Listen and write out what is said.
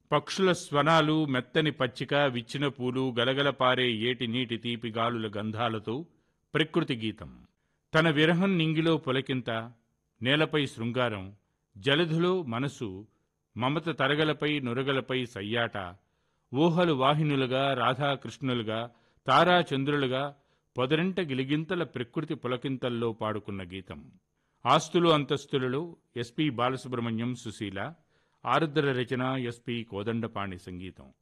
పక్షుల స్వనాలు మెత్తని పచ్చిక విచ్చిన పూలు గలగల పారే ఏటి నీటి తీపి గాలుల గంధాలతో ప్రకృతి గీతం తన విరహం నింగిలో పులకింత నేలపై శృంగారం జలధిలో మనసు మమత తరగలపై నురగలపై సయ్యాట ఊహలు వాహినులుగా రాధాకృష్ణులుగా తారాచంద్రులుగా పొదరింట గిలిగింతల ప్రకృతి పులకింతల్లో పాడుకున్న గీతం ఆస్తులు అంతస్తులలో ఎస్పి బాలసుబ్రహ్మణ్యం సుశీల ఆరుద్ర రచన ఎస్పి కోదండపాణి సంగీతం